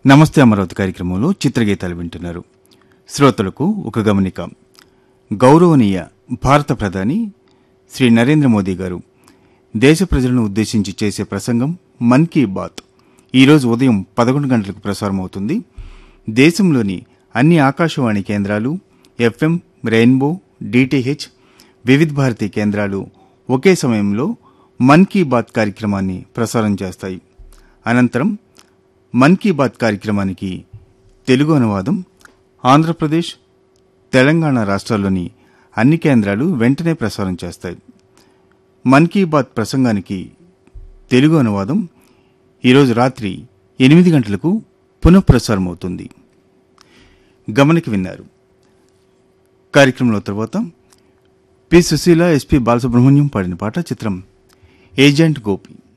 నమస్తే అమరావతి కార్యక్రమంలో చిత్రగీతాలు వింటున్నారు శ్రోతలకు ఒక గమనిక గౌరవనీయ భారత ప్రధాని శ్రీ నరేంద్ర మోదీ గారు దేశ ప్రజలను ఉద్దేశించి చేసే ప్రసంగం మన్ కీ బాత్ ఈరోజు ఉదయం పదకొండు గంటలకు ప్రసారమవుతుంది దేశంలోని అన్ని ఆకాశవాణి కేంద్రాలు ఎఫ్ఎం రెయిన్బో డిటిహెచ్ వివిధ భారతి కేంద్రాలు ఒకే సమయంలో మన్ కీ బాత్ కార్యక్రమాన్ని ప్రసారం చేస్తాయి అనంతరం మన్ కీ బాత్ కార్యక్రమానికి తెలుగు అనువాదం ఆంధ్రప్రదేశ్ తెలంగాణ రాష్ట్రాల్లోని అన్ని కేంద్రాలు వెంటనే ప్రసారం చేస్తాయి మన్ కీ బాత్ ప్రసంగానికి తెలుగు అనువాదం ఈరోజు రాత్రి ఎనిమిది గంటలకు పునఃప్రసారం అవుతుంది గమనిక విన్నారు కార్యక్రమంలో తర్వాత పి సుశీల ఎస్పి బాలసుబ్రహ్మణ్యం పాడిన పాట చిత్రం ఏజెంట్ గోపి